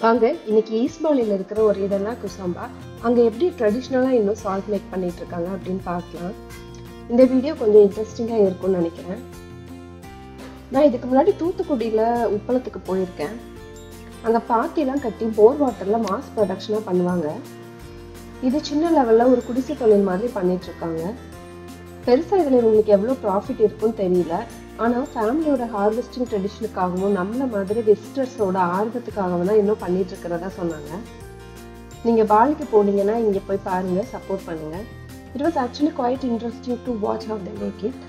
வாங்க இன்னைக்கு ஈஸ்பாலில் இருக்கிற ஒரு இதெல்லாம் குசாம்பா அங்கே எப்படி ட்ரெடிஷ்னலாக இன்னும் சால்ட் மேக் பண்ணிட்டு இருக்காங்க அப்படின்னு பார்க்கலாம் இந்த வீடியோ கொஞ்சம் இன்ட்ரெஸ்டிங்காக இருக்கும்னு நினைக்கிறேன் நான் இதுக்கு முன்னாடி தூத்துக்குடியில் உப்பளத்துக்கு போயிருக்கேன் அங்கே பாத்திலாம் கட்டி போர் வாட்டரில் மாஸ் ப்ரொடக்ஷனாக பண்ணுவாங்க இது சின்ன லெவலில் ஒரு குடிசை தொழில் மாதிரி பண்ணிட்டு இருக்காங்க பெருசாக இதில் உங்களுக்கு எவ்வளோ ப்ராஃபிட் இருக்குன்னு தெரியல ஆனால் ஃபேமிலியோட ஹார்வெஸ்டிங் ட்ரெடிஷனுக்காகவும் நம்மள மாதிரி விசிட்டர்ஸோட ஆர்வத்துக்காகவும் தான் இன்னும் பண்ணிட்டு இருக்கிறதா சொன்னாங்க நீங்கள் பாலிக்கு போனீங்கன்னா இங்கே போய் பாருங்கள் சப்போர்ட் பண்ணுங்கள் it was actually quite interesting to watch how the make it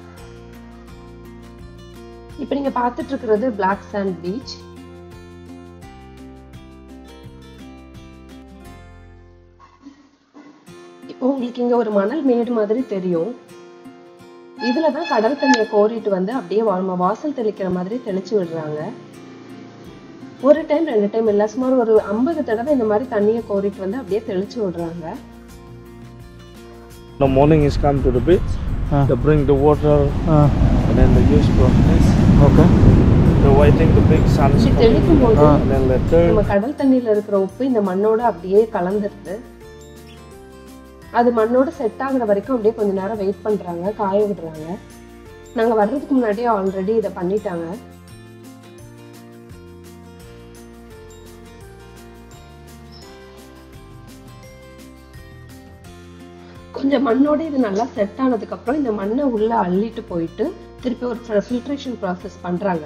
இப்போ நீங்கள் பார்த்துட்டு இருக்கிறது பிளாக் சாண்ட் பீச் இப்போ உங்களுக்கு இங்கே ஒரு மணல் மேடு மாதிரி தெரியும் இதுல தான் கடல் தண்ணியை கோரிட்டு வந்து அப்படியே நம்ம வாசல் தெளிக்கிற மாதிரி தெளிச்சு விடுறாங்க ஒரு டைம் ரெண்டு டைம் இல்லை சுமார் ஒரு ஐம்பது தடவை இந்த மாதிரி தண்ணியை கோரிட்டு வந்து அப்படியே தெளிச்சு விடுறாங்க The morning is come to the beach. Ah. They bring the water Ah, and then they use process. okay. They're waiting the big sun இப்படி தெளிக்கும் போது and then later நம்ம கடல் தண்ணியில இருக்கிற உப்பு இந்த மண்ணோட அப்படியே கலந்துருது அது மண்ணோட செட் ஆகுற வரைக்கும் அப்படியே கொஞ்ச நேரம் வெயிட் பண்றாங்க காய விடுறாங்க நாங்க வர்றதுக்கு முன்னாடியே ஆல்ரெடி இதை பண்ணிட்டாங்க கொஞ்சம் மண்ணோட இது நல்லா செட் ஆனதுக்கு அப்புறம் இந்த மண்ணை உள்ள அள்ளிட்டு போயிட்டு திருப்பி ஒரு ஃபில்ட்ரேஷன் ப்ராசஸ் பண்றாங்க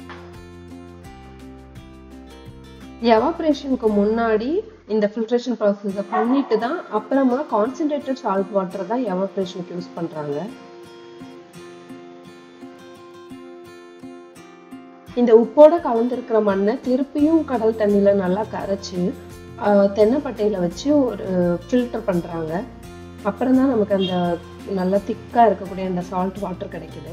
எவாப்ரேஷனுக்கு முன்னாடி இந்த ஃபில்ட்ரேஷன் ப்ராசஸை பண்ணிட்டு தான் அப்புறமா கான்சென்ட்ரேட்டட் சால்ட் வாட்டர் தான் எவாப்ரேஷனுக்கு யூஸ் பண்றாங்க இந்த உப்போட கலந்துருக்கிற மண்ணை திருப்பியும் கடல் தண்ணியில நல்லா கரைச்சு ஆஹ், தென்னைப்பட்டையில வச்சு ஒரு ஃபில்டர் பண்றாங்க அப்புறம் தான் நமக்கு அந்த நல்லா திக்கா இருக்கக்கூடிய அந்த சால்ட் வாட்டர் கிடைக்குது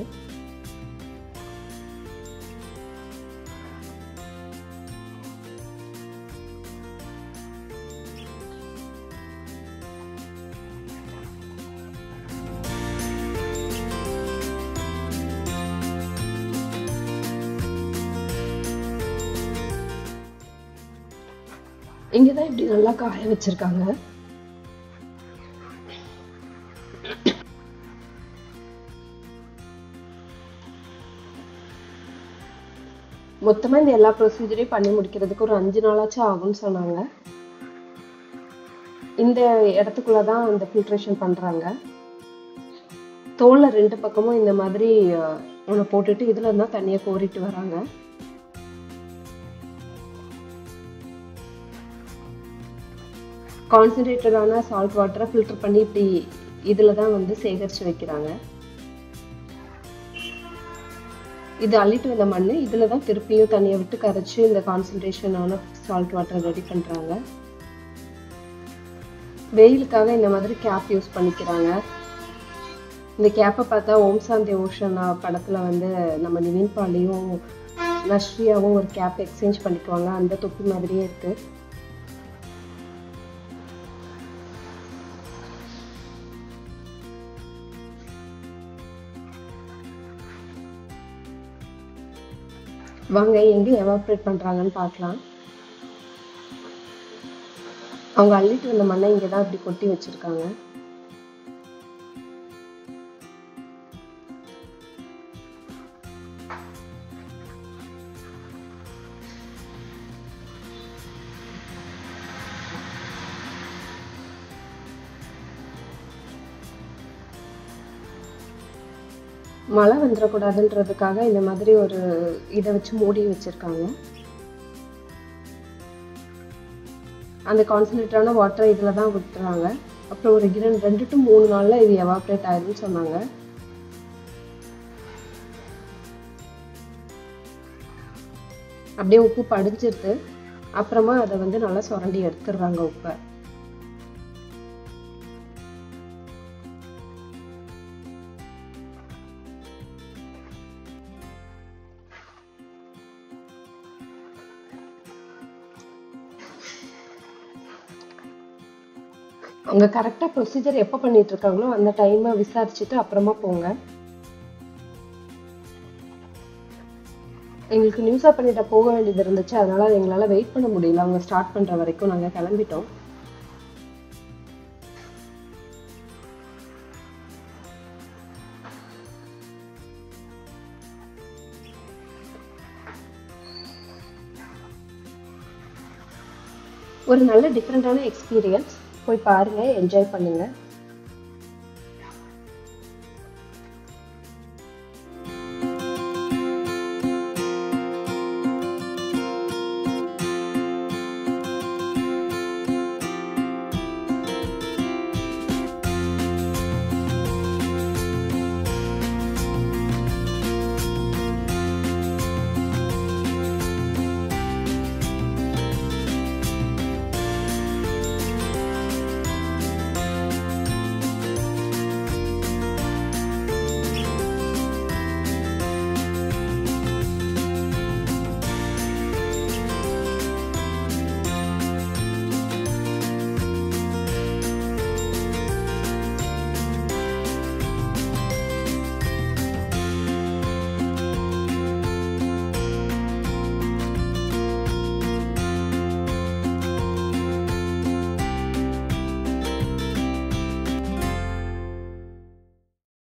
இங்கதான் இப்படி நல்லா காய வச்சிருக்காங்க மொத்தமா இந்த எல்லா ப்ரொசீஜரையும் பண்ணி முடிக்கிறதுக்கு ஒரு அஞ்சு நாளாச்சும் ஆகும்னு சொன்னாங்க இந்த இடத்துக்குள்ளதான் இந்த ஃபில்ட்ரேஷன் பண்றாங்க தோல்ல ரெண்டு பக்கமும் இந்த மாதிரி அஹ், ஒண்ணு போட்டுட்டு இதுல இருந்தா தண்ணியை கோரிட்டு வராங்க கான்சன்ட்ரேட்டடான சால்ட் வாட்டரை ஃபில்டர் பண்ணி இப்படி இதில் தான் வந்து சேகரித்து வைக்கிறாங்க இது அள்ளிட்டு வந்த மண் இதில் தான் திருப்பியும் தண்ணியை விட்டு கரைச்சி இந்த கான்சன்ட்ரேஷனான சால்ட் வாட்டர் ரெடி பண்ணுறாங்க வெயிலுக்காக இந்த மாதிரி கேப் யூஸ் பண்ணிக்கிறாங்க இந்த கேப்பை பார்த்தா ஓம் சாந்தி ஓஷன் படத்தில் வந்து நம்ம நிவின் பாலியும் நஸ்ரியாவும் ஒரு கேப் எக்ஸ்சேஞ்ச் பண்ணிக்குவாங்க அந்த தொப்பி மாதிரியே இருக்குது வாங்க எங்க எவாப்ரேட் பண்றாங்கன்னு பார்க்கலாம் அவங்க அள்ளிட்டு வந்த மண்ணை இங்க தான் இப்படி கொட்டி வச்சிருக்காங்க மழை வந்துடக்கூடாதுன்றதுக்காக இந்த மாதிரி ஒரு இதை வச்சு மூடி வச்சிருக்காங்க அந்த கான்சன்ட்ரேட்டான வாட்டரை இதில் தான் விட்டுறாங்க அப்புறம் ஒரு இரண்டு ரெண்டு டு மூணு நாள்ல இது எவாப்ரேட் ஆயிரும்னு சொன்னாங்க அப்படியே உப்பு படிஞ்சிருது அப்புறமா அதை வந்து நல்லா சுரண்டி எடுத்துடுறாங்க உப்பை அவங்க கரெக்டாக ப்ரொசீஜர் எப்போ பண்ணிட்டு இருக்காங்களோ அந்த டைமை விசாரிச்சுட்டு அப்புறமா போங்க எங்களுக்கு நியூஸா பண்ணிட்ட போக வேண்டியது இருந்துச்சு அதனால எங்களால் வெயிட் பண்ண முடியல அவங்க ஸ்டார்ட் பண்ற வரைக்கும் நாங்கள் கிளம்பிட்டோம் ஒரு நல்ல டிஃப்ரெண்ட்டான எக்ஸ்பீரியன்ஸ் போய் பாருங்க என்ஜாய் பண்ணுங்க